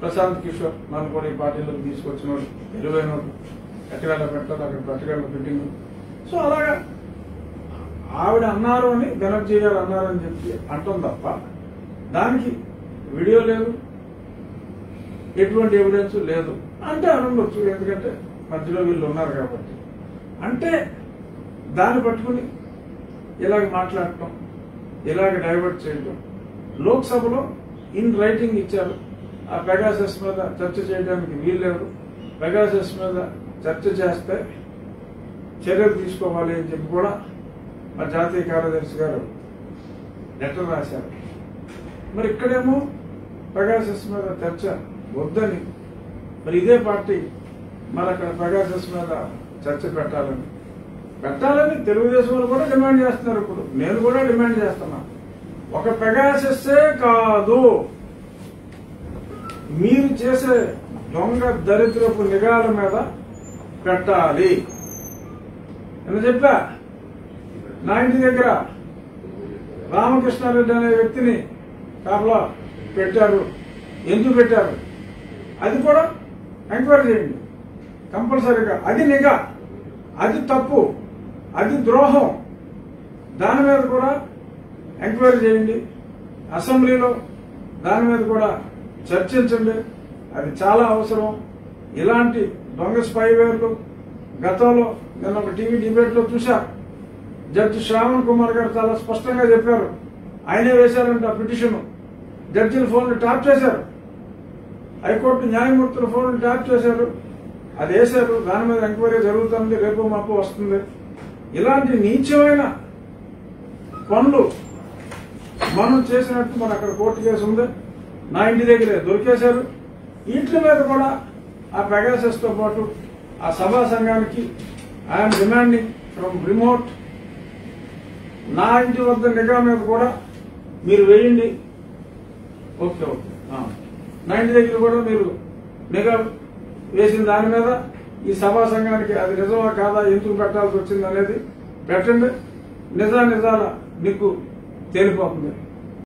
ప్రశాంత్ కిషోర్ నన్ను కూడా ఈ పార్టీలోకి తీసుకొచ్చిన వాడు తెలివైన వాడు ఎక్కడ పెట్టాలి అక్కడ పెట్టగల ఫిట్టింగ్ సో అలాగా ఆవిడ అన్నారు అని బెనర్జీ గారు అన్నారని చెప్పి అంటాం తప్ప దానికి వీడియో లేదు ఎటువంటి ఎవిడెన్స్ లేదు అంటే అనుండొచ్చు ఎందుకంటే మధ్యలో వీళ్ళు ఉన్నారు కాబట్టి అంటే దాన్ని పట్టుకుని ఇలాగ మాట్లాడటం ఇలాగ డైవర్ట్ చేయటం లోక్సభలో ఇన్ రైటింగ్ ఇచ్చారు ఆ పెగాసస్ మీద చర్చ చేయడానికి వీల్లేదు పెగాసస్ మీద చర్చ చేస్తే చర్యలు తీసుకోవాలి అని చెప్పి కూడా మా జాతీయ కార్యదర్శి గారు లెటర్ రాశారు మరి ఇక్కడేమో పెగాసస్ మీద చర్చ వద్దని మరి ఇదే పార్టీ మరి అక్కడ పెగాసస్ మీద చర్చ పెట్టాలని పెట్టాలని తెలుగుదేశం వాళ్ళు కూడా డిమాండ్ చేస్తున్నారు ఇప్పుడు నేను కూడా డిమాండ్ చేస్తున్నా ఒక పెగాసస్సే కాదు మీరు చేసే దొంగ దరిద్రపు నిఘాల మీద పెట్టాలి అని చెప్పా నా ఇంటి దగ్గర రామకృష్ణారెడ్డి అనే వ్యక్తిని కాపలా పెట్టారు ఎందుకు పెట్టారు అది కూడా ఎంక్వైరీ చేయండి కంపల్సరీగా అది నిఘా అది తప్పు అది ద్రోహం దాని మీద కూడా ఎంక్వైరీ చేయండి అసెంబ్లీలో దాని మీద కూడా చర్చించండి అది చాలా అవసరం ఇలాంటి దొంగ స్పైవేర్లు గతంలో నేను ఒక టీవీ డిబేట్ లో చూశా జడ్జి శ్రావణ్ కుమార్ గారు చాలా స్పష్టంగా చెప్పారు ఆయనే వేశారంట పిటిషన్ జడ్జిల ఫోన్లు ట్యాప్ చేశారు హైకోర్టు న్యాయమూర్తుల ఫోన్లు ట్యాప్ చేశారు అది వేశారు దాని మీద ఎంక్వైరీ జరుగుతుంది రేపు మాపు వస్తుంది ఇలాంటి నీచమైన పనులు మనం చేసినట్టు మన అక్కడ కోర్టు కేసు ఉంది నా ఇంటి దగ్గరే దొరికేశారు వీటి మీద కూడా ఆ పెగాసెస్ తో పాటు ఆ సభా సంఘానికి ఐఎమ్ డిమాండింగ్ ఫ్రమ్ రిమోట్ నా ఇంటి వద్ద నిఘా మీద కూడా మీరు వేయండి ఓకే ఓకే ఆ. నా ఇంటి దగ్గర కూడా మీరు నిఘా వేసిన దాని మీద ఈ సభా సంఘానికి అది నిజమా కాదా ఎందుకు పెట్టాల్సి వచ్చింది అనేది పెట్టండి నిజా నిజాల మీకు తేలిపోతుంది